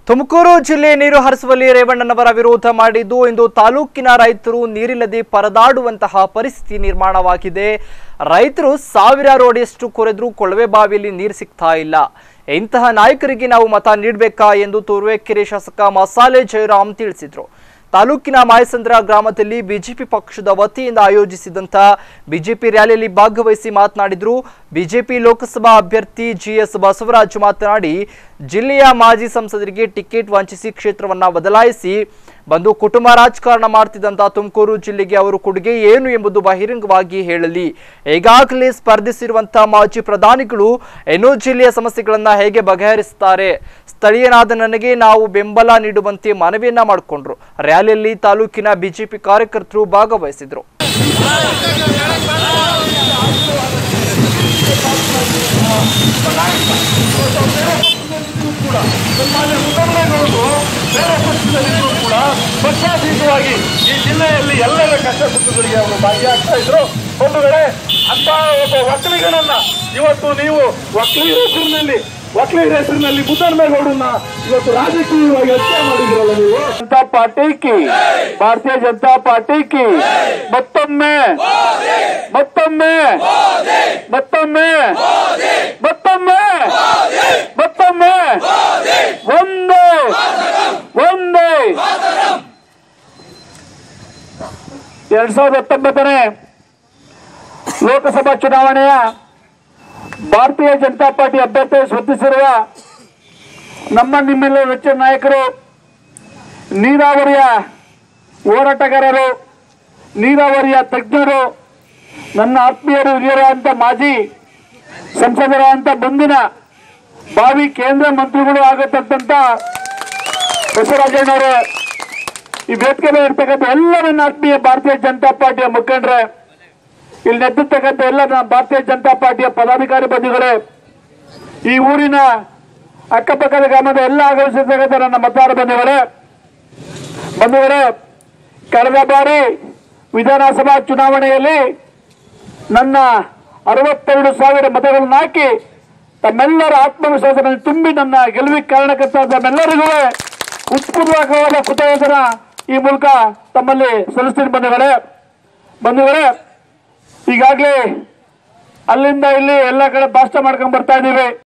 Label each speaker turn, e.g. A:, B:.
A: ತುಮಕೂರು ಜಿಲ್ಲೆ ನೀರು ಹರಿಸುವಲ್ಲಿ ರೇವಣ್ಣನವರ ವಿರೋಧ ಮಾಡಿದ್ದು ಇಂದು ತಾಲೂಕಿನ ರೈತರು ನೀರಿಲ್ಲದೆ ಪರದಾಡುವಂತಹ ಪರಿಸ್ಥಿತಿ ನಿರ್ಮಾಣವಾಗಿದೆ ರೈತರು ಸಾವಿರಾರು ಅಡಿಯಷ್ಟು ಕೊರೆದ್ರೂ ಕೊಳವೆ ಬಾವಿಯಲ್ಲಿ ನೀರು ಸಿಗ್ತಾ ಇಲ್ಲ ಇಂತಹ ನಾಯಕರಿಗೆ ನಾವು ಮತ ನೀಡಬೇಕಾ ಎಂದು ತುರುವೇಕೆರೆ ಶಾಸಕ ಮಸಾಲೆ ಜಯರಾಮ್ ತಿಳಿಸಿದ್ರು ತಾಲೂಕಿನ ಮಾಯಸಂದ್ರ ಗ್ರಾಮದಲ್ಲಿ ಬಿಜೆಪಿ ಪಕ್ಷದ ವತಿಯಿಂದ ಆಯೋಜಿಸಿದಂತ ಬಿಜೆಪಿ ರ್ಯಾಲಿಯಲ್ಲಿ ಭಾಗವಹಿಸಿ ಮಾತನಾಡಿದ್ರು ಬಿಜೆಪಿ ಲೋಕಸಭಾ ಅಭ್ಯರ್ಥಿ ಜಿಎಸ್ ಬಸವರಾಜ್ ಮಾತನಾಡಿ ಜಿಲ್ಲೆಯ ಮಾಜಿ ಸಂಸದರಿಗೆ ಟಿಕೆಟ್ ವಂಚಿಸಿ ಕ್ಷೇತ್ರವನ್ನ ಬದಲಾಯಿಸಿ ಬಂದು ಕುಟುಂಬ ರಾಜಕಾರಣ ಮಾಡ್ತಿದ್ದಂತ ತುಮಕೂರು ಜಿಲ್ಲೆಗೆ ಅವರು ಕೊಡುಗೆ ಏನು ಎಂಬುದು ಬಹಿರಂಗವಾಗಿ ಹೇಳಲಿ ಈಗಾಗಲೇ ಸ್ಪರ್ಧಿಸಿರುವಂತಹ ಮಾಜಿ ಪ್ರಧಾನಿಗಳು ಏನೋ ಜಿಲ್ಲೆಯ ಸಮಸ್ಯೆಗಳನ್ನ ಹೇಗೆ ಬಗೆಹರಿಸುತ್ತಾರೆ ಸ್ಥಳೀಯನಾದ ನನಗೆ ನಾವು ಬೆಂಬಲ ನೀಡುವಂತೆ ಮನವಿಯನ್ನ ಮಾಡಿಕೊಂಡ್ರು ರ್ಯಾಲಿಯಲ್ಲಿ ತಾಲೂಕಿನ ಬಿಜೆಪಿ ಕಾರ್ಯಕರ್ತರು ಭಾಗವಹಿಸಿದ್ರು
B: ಸನ್ಮಾನ್ಯ ಮುಖಂಡರುಗಳು ಬೇರೆ ಪಕ್ಷದಲ್ಲಿದ್ದರೂ ಕೂಡ ಪಕ್ಷಾತೀತವಾಗಿ ಈ ಜಿಲ್ಲೆಯಲ್ಲಿ ಎಲ್ಲರ ಕಷ್ಟ ಸುಖಗಳಿಗೆ ಅವರು ಭಾಗಿಯಾಗ್ತಾ ಇದ್ರು ಬಂಧುಗಳೇ ಅಂತ ಒಬ್ಬ ಒಕ್ಕಲಿಗನನ್ನ ಇವತ್ತು ನೀವು ಒಕ್ಕಲಿಗರ ಹೆಸರಿನಲ್ಲಿ ಒಕ್ಕಲಿಗರ ಹೆಸರಿನಲ್ಲಿ ಮುದ್ದನ್ಮೇಗೌಡನ್ನ ಇವತ್ತು ರಾಜಕೀಯವಾಗಿ ಹತ್ಯೆ ಮಾಡಿದ್ರಲ್ಲ ನೀವು ಜನತಾ ಪಾರ್ಟಿ ಕಿ ಭಾರತೀಯ ಜನತಾ ಪಾರ್ಟಿ ಕಿ ಮತ್ತೊಮ್ಮೆ ಮತ್ತೊಮ್ಮೆ ಮತ್ತೊಮ್ಮೆ ಮತ್ತೊಮ್ಮೆ ಮತ್ತೊಮ್ಮೆ ಒಂದೇ ಒಂದೇ ಎರಡ್ ಸಾವಿರದ ಹತ್ತೊಂಬತ್ತನೇ ಲೋಕಸಭಾ ಚುನಾವಣೆಯ ಭಾರತೀಯ ಜನತಾ ಪಾರ್ಟಿ ಅಭ್ಯರ್ಥಿ ಸ್ಪರ್ಧಿಸಿರುವ ನಮ್ಮ ನಿಮ್ಮೆಲ್ಲ ವೆಚ್ಚ ನಾಯಕರು ನೀರಾವರಿಯ ಹೋರಾಟಗಾರರು ನೀರಾವರಿಯ ತಜ್ಞರು ನನ್ನ ಆತ್ಮೀಯರು ಹಿರಿಯರಾದಂಥ ಮಾಜಿ ಸಂಸದರಾದಂಥ ಮುಂದಿನ ಭಾವಿ ಕೇಂದ್ರ ಮಂತ್ರಿಗಳು ಆಗತಕ್ಕಂಥ ಬಸವರಾಜಣ್ಣವರು ಈ ವೇದಿಕೆ ಮೇಲೆ ಇರ್ತಕ್ಕಂಥ ಎಲ್ಲ ನನ್ನ ಆತ್ಮೀಯ ಭಾರತೀಯ ಜನತಾ ಪಾರ್ಟಿಯ ಮುಖಂಡರೇ ಇಲ್ಲಿ ನೆದ್ದಿರ್ತಕ್ಕಂಥ ಎಲ್ಲ ನನ್ನ ಭಾರತೀಯ ಜನತಾ ಪಾರ್ಟಿಯ ಪದಾಧಿಕಾರಿ ಬಂಧುಗಳೇ ಈ ಊರಿನ ಅಕ್ಕಪಕ್ಕದ ಗ್ರಾಮದ ಎಲ್ಲ ಆಗಮಿಸಿರ್ತಕ್ಕಂಥ ನನ್ನ ಮತದಾರ ಬಂಧುಗಳೇ ಬಂಧುಗಳೇ ಕಳೆದ ಬಾರಿ ವಿಧಾನಸಭಾ ಚುನಾವಣೆಯಲ್ಲಿ ನನ್ನ ಅರವತ್ತೆರಡು ಸಾವಿರ ಮತಗಳನ್ನು ಹಾಕಿ ತಮ್ಮೆಲ್ಲರ ಆತ್ಮವಿಶ್ವಾಸವನ್ನು ತುಂಬಿ ನನ್ನ ಗೆಲುವಿಗೆ ಕಾರಣಕರ್ತ ತಮ್ಮೆಲ್ಲರಿಗೂ ಉತ್ಪೂರ್ವಕವಾದ ಕೃತಜ್ಞತನ ಈ ಮೂಲಕ ತಮ್ಮಲ್ಲಿ ಸಲ್ಲಿಸ್ತೀನಿ ಬಂಧುಗಳೇ ಬಂಧುಗಳೇ ಈಗಾಗಲೇ ಅಲ್ಲಿಂದ ಇಲ್ಲಿ ಎಲ್ಲ ಕಡೆ ಭಾಷಣ ಮಾಡ್ಕೊಂಡ್ ಬರ್ತಾ ಇದ್ದೀವಿ